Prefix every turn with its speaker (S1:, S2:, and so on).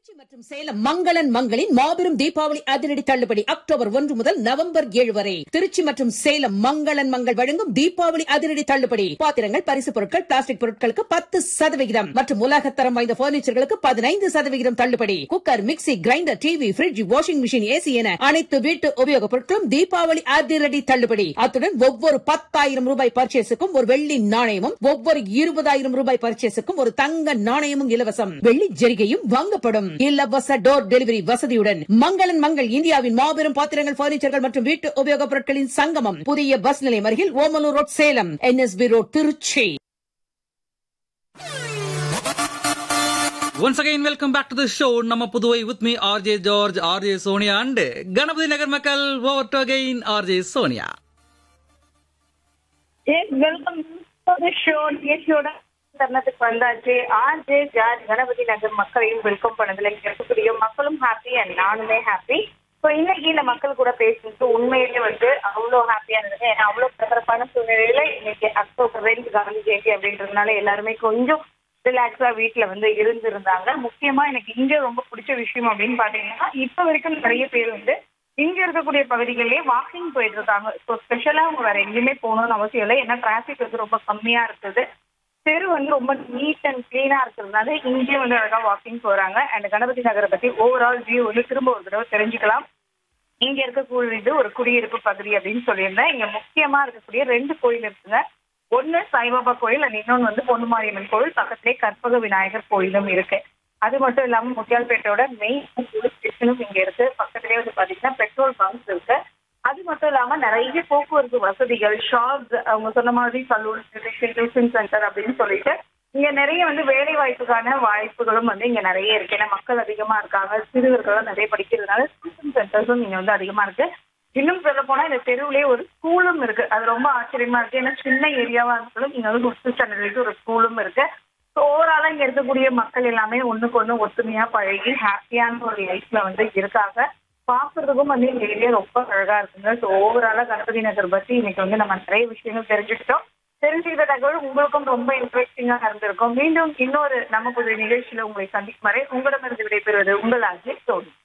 S1: திருச்சி மற்றும் சேலம் மங்களன் மங்களின் மாபெரும் தீபாவளி அதிரடி தள்ளுபடி அக்டோபர் ஒன்று முதல் நவம்பர் ஏழு வரை திருச்சி மற்றும் சேலம் மங்களன் மங்கள் வழங்கும் தீபாவளி அதிரடி தள்ளுபடி பாத்திரங்கள் பரிசு பொருட்கள் பிளாஸ்டிக் பொருட்களுக்கு பத்து சதவிகிதம் மற்றும் உலகத்தரம் வாய்ந்த பர்னிச்சர்களுக்கு பதினைந்து சதவிகிதம் தள்ளுபடி cooker mixie grinder TV fridge washing machine AC என அனைத்து வீட்டு உபயோகப் பொருட்களும் தீபாவளி அதிரடி தள்ளுபடி அத்துடன் ஒவ்வொரு பத்தாயிரம் ரூபாய் பர்ச்சேஸுக்கும் ஒரு வெள்ளி நாணயமும் ஒவ்வொரு இருபதாயிரம் ரூபாய் பர்ச்சேஸுக்கும் ஒரு தங்க நாணயமும் இலவசம் வெள்ளி ஜெரிகையும் வாங்கப்படும் இலவச டோர் டெலிவரி வசதியுடன் மங்களன் மங்கள் இந்தியாவின் மாபெரும் பாத்திரங்கள் பர்னிச்சர்கள் மற்றும் வீட்டு உபயோகப் பொருட்களின் சங்கமம் புதிய பஸ் நிலையம் அருகில் Omalur road Salem N S B road Trichy
S2: Once again, welcome back to the show. நம்ம Puduvai with me, RJ George, RJ Sonia and Ganapathi நகர் மக்கள் over to again, RJ Sonia.
S3: Yes, welcome to the show. நிகழ்ச்சியோட தருணத்துக்கு வந்தாச்சு ஆர்ஜே ஜார்ஜ் கணபதி நகர் மக்களையும் வெல்கம் பண்ணதுல இங்க இருக்கக்கூடிய மக்களும் ஹாப்பி அண்ட் நானுமே ஹாப்பி ஸோ இன்னைக்கு இந்த மக்கள் கூட பேசுறது உண்மையிலே வந்து அவ்வளோ ஹாப்பியா இருந்தது ஏன்னா அவ்வளோ பரபரப்பான சூழ்நிலையில இன்னைக்கு அக்டோபர் ரெண்டு காந்தி ஜெயந்தி அப்படின்றதுனால எல்லாருமே கொஞ்சம் ரிலாக்ஸா வீட்டுல வந்து இருந்திருந்தாங்க முக்கியமா எனக்கு இங்க ரொம்ப பிடிச்ச விஷயம் அப்படின்னு பாத்தீங்கன்னா இப்ப வரைக்கும் நிறைய பேர் வந்து இங்க இருக்கக்கூடிய பகுதிகளிலே வாக்கிங் போயிட்டு இருக்காங்க ஸோ ஸ்பெஷலா அவங்க வேற எங்கேயுமே போகணும்னு அவசியம் இல்லை ஏன்னா டிராபிக் வந்து ரொம்ப கம்மியா இருக்குது தெரு வந்து ரொம்ப நீட் அண்ட் கிளீனா இருக்கிறதுனால இங்கே வந்து அழகா வாக்கிங் போறாங்க அண்ட் கணபதி நகரை பத்தி ஓவரால் வியூ வந்து திரும்ப ஒரு தடவை தெரிஞ்சுக்கலாம் இங்க இருக்கக்கூடியது ஒரு குடியிருப்பு பகுதி அப்படின்னு சொல்லியிருந்தேன் இங்க முக்கியமா இருக்கக்கூடிய ரெண்டு கோயில் இருக்குங்க ஒண்ணு சாய்பாபா கோயில் அண்ட் இன்னொன்னு வந்து பொன்னுமாரியம்மன் கோயில் பக்கத்திலே கற்பக விநாயகர் கோயிலும் இருக்கு அது மட்டும் இல்லாம முத்தியால்பேட்டையோட மெயின் போலீஸ் ஸ்டேஷனும் இங்க இருக்கு பக்கத்திலே வந்து பாத்தீங்கன்னா பெட்ரோல் பங்க்ஸ் இருக்கு அது மட்டும் இல்லாம நிறைய போக்குவரத்து வசதிகள் ஷாப்ஸ் அவங்க சொன்ன மாதிரி சலூன் டியூஷன் சென்டர் அப்படின்னு சொல்லிட்டு இங்க நிறைய வந்து வேலை வாய்ப்புக்கான வாய்ப்புகளும் வந்து இங்க நிறைய இருக்கு ஏன்னா மக்கள் அதிகமா இருக்காங்க சிறுவர்களும் நிறைய படிக்கிறதுனால டியூஷன் சென்டர்ஸும் இங்க வந்து அதிகமா இருக்கு இன்னும் சொல்ல போனா இந்த தெருவுலயே ஒரு ஸ்கூலும் இருக்கு அது ரொம்ப ஆச்சரியமா இருக்கு ஏன்னா சின்ன ஏரியாவா இருந்தாலும் இங்க வந்து ஃபிஃப்த் ஸ்டாண்டர்ட் வரைக்கும் ஒரு ஸ்கூலும் இருக்கு ஸோ ஓவராலா இங்க இருக்கக்கூடிய மக்கள் எல்லாமே ஒண்ணுக்கு ஒண்ணு ஒத்துமையா பழகி ஹாப்பியான ஒரு லைஃப்ல வந்து இருக்காங்க பாக்குறதுக்கும் வந்து இந்த ஏரியா ரொம்ப அழகா இருக்குங்க ஸோ ஓவராலா கணபதி நகர் பத்தி இன்னைக்கு வந்து நம்ம நிறைய விஷயங்கள் தெரிஞ்சுக்கிட்டோம் தெரிஞ்சுக்கிட்ட தகவல் உங்களுக்கும் ரொம்ப இன்ட்ரெஸ்டிங்கா இருந்திருக்கும் மீண்டும் இன்னொரு நம்ம புது நிகழ்ச்சியில உங்களை சந்திக்கும் வரை உங்களிடமிருந்து விடைபெறுவது உங்கள் ஆகிய தோல்வி